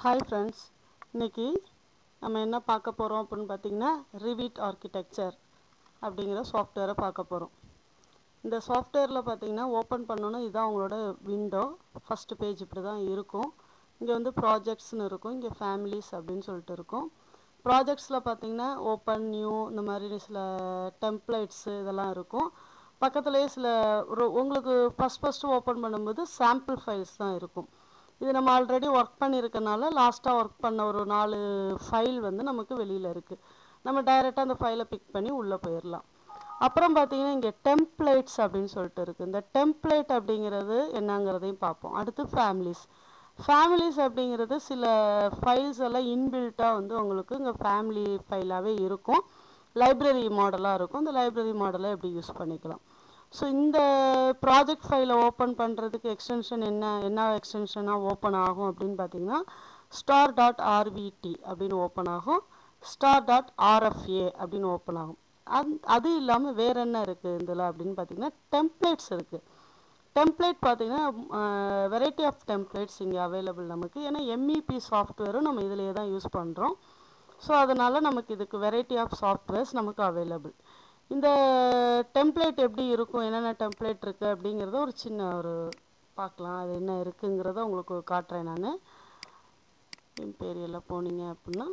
hi friends இன்னைக்கு நம்ம என்ன பார்க்க போகிறோம் அப்படின்னு பார்த்தீங்கன்னா ரிவிட் ஆர்கிடெக்சர் அப்படிங்கிற சாஃப்ட்வேரை பார்க்க போகிறோம் இந்த சாஃப்ட்வேரில் பார்த்தீங்கன்னா ஓப்பன் பண்ணோன்னா இதுதான் உங்களோட விண்டோ ஃபஸ்ட்டு பேஜ் இப்படி தான் இருக்கும் இங்கே வந்து ப்ராஜெக்ட்ஸ்னு இருக்கும் இங்கே ஃபேமிலிஸ் அப்படின்னு சொல்லிட்டு இருக்கும் ப்ராஜெக்ட்ஸில் பார்த்தீங்கன்னா ஓப்பன் நியூ இந்த மாதிரி சில டெம்ப்ளேட்ஸு இதெல்லாம் இருக்கும் பக்கத்துலேயே சில ஒரு உங்களுக்கு ஃபஸ்ட் ஃபஸ்ட்டு ஓப்பன் பண்ணும்போது சாம்பிள் ஃபைல்ஸ் தான் இருக்கும் இது நம்ம ஆல்ரெடி ஒர்க் பண்ணியிருக்கனால லாஸ்ட்டாக ஒர்க் பண்ண ஒரு நாலு ஃபைல் வந்து நமக்கு வெளியில் இருக்குது நம்ம டைரெக்டாக அந்த ஃபைலை பிக் பண்ணி உள்ளே போயிடலாம் அப்புறம் பார்த்தீங்கன்னா இங்கே டெம்ப்ளேட்ஸ் அப்படின்னு சொல்லிட்டு இருக்குது இந்த டெம்ப்ளேட் அப்படிங்கிறது என்னங்கிறதையும் பார்ப்போம் அடுத்து ஃபேமிலிஸ் ஃபேமிலிஸ் அப்படிங்கிறது சில ஃபைல்ஸ் எல்லாம் இன்பில்ட்டாக வந்து உங்களுக்கு இங்கே ஃபேமிலி ஃபைலாகவே இருக்கும் லைப்ரரி மாடலாக இருக்கும் இந்த லைப்ரரி மாடலை எப்படி யூஸ் பண்ணிக்கலாம் ஸோ இந்த ப்ராஜெக்ட் ஃபைலை ஓப்பன் பண்ணுறதுக்கு எக்ஸ்டென்ஷன் என்ன என்ன எக்ஸ்டென்ஷனாக ஓப்பன் ஆகும் அப்படின்னு பார்த்தீங்கன்னா ஸ்டார் டாட் ஆர்விடி அப்படின்னு ஓப்பன் ஆகும் ஸ்டார் டாட் ஆர்எஃப்ஏ அப்படின்னு ஓப்பன் ஆகும் அந் அது இல்லாமல் வேற என்ன இருக்குது இதில் அப்படின்னு பார்த்தீங்கன்னா டெம்ப்ளேட்ஸ் இருக்குது டெம்ப்ளேட் பார்த்தீங்கன்னா வெரைட்டி ஆஃப் டெம்ப்ளேட்ஸ் இங்கே அவைலபிள் நமக்கு ஏன்னா எம்இபி சாஃப்ட்வேரும் நம்ம இதிலேயே தான் யூஸ் பண்ணுறோம் ஸோ அதனால் நமக்கு இதுக்கு வெரைட்டி ஆஃப் சாஃப்ட்வேர்ஸ் நமக்கு அவைலபிள் இந்த டெம்ப்ளேட் எப்படி இருக்கும் என்னென்ன டெம்ப்ளேட் இருக்குது அப்படிங்கிறத ஒரு சின்ன ஒரு பார்க்கலாம் அது என்ன இருக்குங்கிறத உங்களுக்கு காட்டுறேன் நான் இம்பீரியலில் போனீங்க அப்படின்னா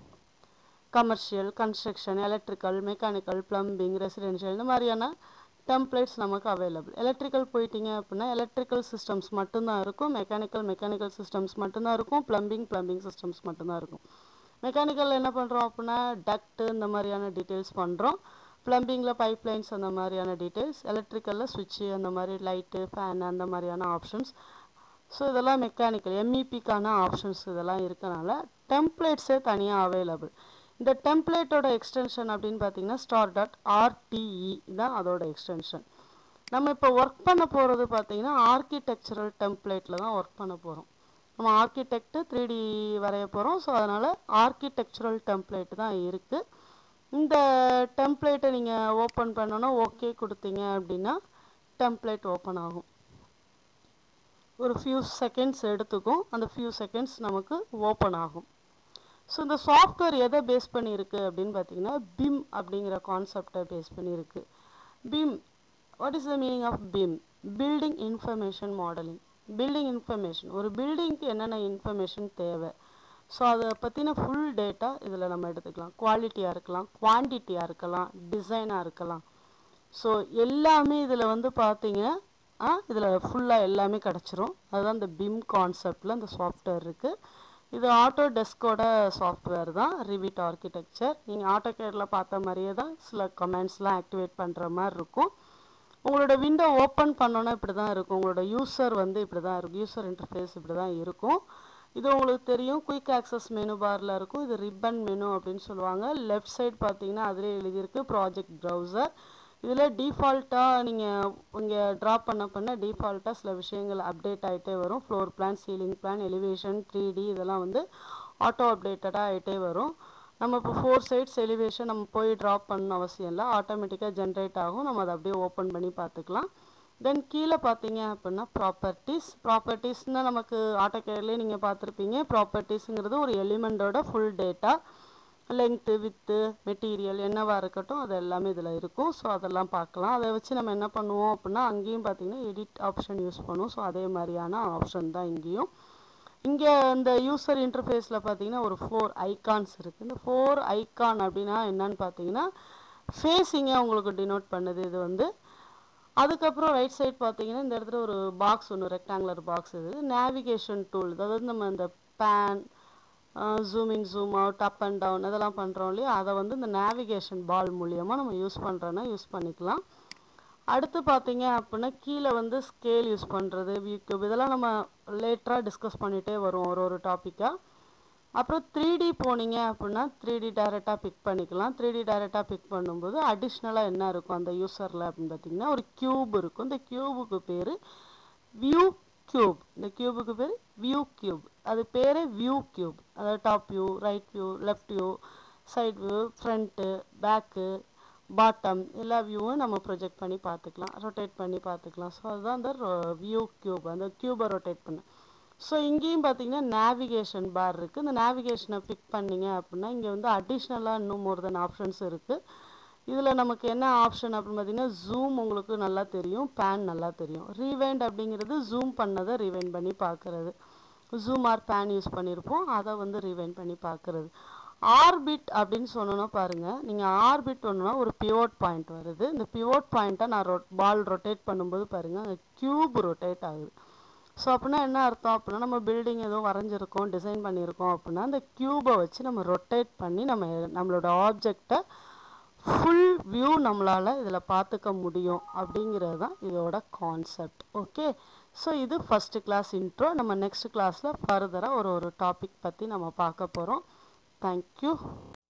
commercial construction electrical mechanical plumbing residential இந்த மாதிரியான டெம்ப்ளேட்ஸ் நமக்கு அவைலபிள் எலக்ட்ரிக்கல் போயிட்டீங்க அப்படின்னா எலக்ட்ரிக்கல் சிஸ்டம்ஸ் மட்டும்தான் இருக்கும் மெக்கானிக்கல் மெக்கானிக்கல் சிஸ்டம்ஸ் மட்டும்தான் இருக்கும் ப்ளம்பிங் ப்ளம்பிங் சிஸ்டம்ஸ் மட்டும்தான் இருக்கும் மெக்கானிக்கல் என்ன பண்ணுறோம் அப்படின்னா டக்ட்டு இந்த மாதிரியான டீட்டெயில்ஸ் பண்ணுறோம் ப்ளம்பிங்கில் பைப் லைன்ஸ் அந்த மாதிரியான டீட்டெயில்ஸ் எலக்ட்ரிக்கலில் சுவிட்சு அந்த மாதிரி லைட்டு ஃபேன் அந்த மாதிரியான ஆப்ஷன்ஸ் ஸோ இதெல்லாம் மெக்கானிக்கல் எம்இபிக்கான ஆப்ஷன்ஸ் இதெல்லாம் இருக்கனால டெம்ப்ளேட்ஸே தனியாக அவைலபிள் இந்த டெம்ப்ளேட்டோட எக்ஸ்டென்ஷன் அப்படின்னு பார்த்தீங்கன்னா ஸ்டார் டாட் ஆர்டிஇ தான் அதோட எக்ஸ்டென்ஷன் நம்ம இப்போ ஒர்க் பண்ண போகிறது பார்த்தீங்கன்னா ஆர்கிடெக்சரல் டெம்ப்ளேட்டில் தான் ஒர்க் பண்ண போகிறோம் நம்ம ஆர்கிடெக்ட் த்ரீ டி வரைய போகிறோம் ஸோ அதனால் ஆர்கிடெக்சரல் டெம்ப்ளேட் தான் இருக்குது இந்த டெம்ப்ளேட்டை நீங்கள் ஓப்பன் பண்ணோன்னா ஓகே கொடுத்தீங்க அப்படின்னா டெம்ப்ளேட் ஓப்பன் ஆகும் ஒரு ஃபியூ செகண்ட்ஸ் எடுத்துக்கும் அந்த ஃபியூ செகண்ட்ஸ் நமக்கு ஓப்பன் ஆகும் ஸோ இந்த சாஃப்ட்வேர் எதை பேஸ் பண்ணியிருக்கு அப்படின்னு பார்த்தீங்கன்னா பிம் அப்படிங்கிற கான்செப்டை பேஸ் பண்ணியிருக்கு BIM what is the meaning of BIM building information modelling building information ஒரு பில்டிங்க்கு என்னென்ன இன்ஃபர்மேஷன் தேவை ஸோ அதை பற்றின ஃபுல் டேட்டா இதில் நம்ம எடுத்துக்கலாம் குவாலிட்டியாக இருக்கலாம் குவான்டிட்டியாக இருக்கலாம் டிசைனாக இருக்கலாம் ஸோ எல்லாமே இதில் வந்து பார்த்தீங்கன்னா இதில் ஃபுல்லாக எல்லாமே கிடச்சிரும் அதுதான் இந்த பிம் கான்செப்டில் இந்த சாஃப்ட்வேர் இருக்குது இது ஆட்டோ டெஸ்கோட சாஃப்ட்வேர் தான் ரிவிட் ஆர்கிடெக்சர் நீங்கள் ஆட்டோ கேரில் பார்த்த மாதிரியே தான் சில கமெண்ட்ஸ்லாம் ஆக்டிவேட் பண்ணுற மாதிரி இருக்கும் உங்களோட விண்டோ ஓப்பன் பண்ணோன்னா இப்படி தான் இருக்கும் உங்களோட யூசர் வந்து இப்படி தான் இருக்கும் யூசர் இன்டர்ஃபேஸ் இப்படி தான் இருக்கும் இது உங்களுக்கு தெரியும் குயிக் ஆக்சஸ் மெனு பாரில் இருக்கும் இது ரிப்பன் மெனு அப்படின்னு சொல்லுவாங்க லெஃப்ட் சைடு பார்த்தீங்கன்னா அதிலே எழுதியிருக்கு ப்ராஜெக்ட் ப்ரௌசர் இதில் டிஃபால்ட்டாக நீங்கள் இங்கே ட்ரா பண்ண பண்ண டிஃபால்ட்டாக சில விஷயங்கள் அப்டேட் ஆகிட்டே வரும் floor plan ceiling plan elevation three D இதெல்லாம் வந்து ஆட்டோ அப்டேட்டடாக ஆகிட்டே வரும் நம்ம இப்போ ஃபோர் சைட்ஸ் எலிவேஷன் நம்ம போய் ட்ராப் பண்ணணும் அவசியம் இல்லை ஆட்டோமேட்டிக்காக ஜென்ரேட் ஆகும் நம்ம அதை அப்படியே ஓப்பன் பண்ணி பார்த்துக்கலாம் தென் கீழே பார்த்தீங்க அப்படின்னா ப்ராப்பர்ட்டிஸ் ப்ராப்பர்ட்டிஸ்னால் நமக்கு ஆட்டோ கேர்லேயே நீங்கள் பார்த்துருப்பீங்க ப்ராப்பர்ட்டிஸுங்கிறது ஒரு எலிமெண்டோட full data length width material என்னவாக இருக்கட்டும் அது எல்லாமே இதில் இருக்கும் ஸோ அதெல்லாம் பார்க்கலாம் அதை வச்சு நம்ம என்ன பண்ணுவோம் அப்படின்னா அங்கேயும் பார்த்தீங்கன்னா எடிட் ஆப்ஷன் யூஸ் பண்ணுவோம் ஸோ அதே மாதிரியான ஆப்ஷன் தான் இங்கேயும் இங்கே இந்த யூசர் இன்டர்ஃபேஸில் பார்த்தீங்கன்னா ஒரு ஃபோர் ஐகான்ஸ் இருக்குது இந்த ஃபோர் ஐகான் அப்படின்னா என்னன்னு பார்த்தீங்கன்னா ஃபேஸிங்கை உங்களுக்கு டினோட் பண்ணுது இது வந்து அதுக்கப்புறம் ரைட் சைட் பார்த்தீங்கன்னா இந்த இடத்துல ஒரு பாக்ஸ் ஒன்று ரெக்டாங்குலர் பாக்ஸ் இது நேவிகேஷன் டூல் அதாவது நம்ம இந்த pan zoom in zoom out up and down இதெல்லாம் பண்ணுறோம் இல்லையா அதை வந்து இந்த நேவிகேஷன் பால் மூலியமாக நம்ம யூஸ் பண்ணுறோன்னா யூஸ் பண்ணிக்கலாம் அடுத்து பார்த்தீங்க அப்படின்னா கீழே வந்து ஸ்கேல் யூஸ் பண்ணுறது வியூ கியூப் இதெல்லாம் நம்ம லேட்டராக டிஸ்கஸ் பண்ணிகிட்டே வரும் ஒரு ஒரு டாப்பிக்காக அப்புறம் த்ரீ டி போனீங்க அப்படின்னா த்ரீ டி டைரெக்டாக பிக் பண்ணிக்கலாம் த்ரீ டி டைரெக்டாக பிக் பண்ணும்போது அடிஷ்னலாக என்ன இருக்கும் அந்த யூசரில் அப்படின்னு பார்த்தீங்கன்னா ஒரு க்யூப் இருக்கும் இந்த க்யூபுக்கு பேர் வியூ க்யூப் இந்த க்யூபுக்கு பேர் வியூ க்யூப் அது பேர் வியூ க்யூப் அதாவது top view right view left view side view front back bottom எல்லா வியூவும் நம்ம ப்ரொஜெக்ட் பண்ணி பார்த்துக்கலாம் ரொட்டேட் பண்ணி பார்த்துக்கலாம் ஸோ அதுதான் அந்த வியூ க்யூப் அந்த க்யூபை ரொட்டேட் பண்ண ஸோ இங்கேயும் பார்த்தீங்கன்னா நேவிகேஷன் பார் இருக்குது இந்த நேவிகேஷனை பிக் பண்ணீங்க அப்படின்னா இங்கே வந்து அடிஷ்னலாக இன்னும் மோர் தென் ஆப்ஷன்ஸ் இருக்குது இதில் நமக்கு என்ன ஆப்ஷன் அப்படின்னு பார்த்தீங்கன்னா ஜூம் உங்களுக்கு நல்லா தெரியும் பேன் நல்லா தெரியும் ரீவைண்ட் அப்படிங்கிறது ஜூம் பண்ணதை ரீவைண்ட் பண்ணி பார்க்குறது ஜூம் ஆர் பேன் யூஸ் பண்ணியிருப்போம் அதை வந்து ரீவைண்ட் பண்ணி பார்க்குறது ஆர்பிட் அப்படின்னு சொன்னோன்னா பாருங்கள் நீங்கள் ஆர்பிட் ஒன்றுனா ஒரு பிவோட் பாயிண்ட் வருது இந்த பிவோட் பாயிண்ட்டை நான் ரொ பால் ரொட்டேட் பண்ணும்போது பாருங்கள் அந்த க்யூப் ரொட்டேட் ஆகுது ஸோ அப்படின்னா என்ன அர்த்தம் அப்படின்னா நம்ம பில்டிங் ஏதோ வரைஞ்சிருக்கோம் டிசைன் பண்ணியிருக்கோம் அப்படின்னா அந்த க்யூபை வச்சு நம்ம ரொட்டேட் பண்ணி நம்ம நம்மளோட ஆப்ஜெக்டை ஃபுல் வியூ நம்மளால் இதில் பார்த்துக்க முடியும் அப்படிங்கிறது தான் இதோட கான்செப்ட் ஓகே ஸோ இது ஃபஸ்ட்டு கிளாஸ் இன்ட்ரோ நம்ம நெக்ஸ்ட் கிளாஸில் ஃபர்தராக ஒரு ஒரு டாபிக் பற்றி நம்ம பார்க்க போகிறோம் தேங்க்யூ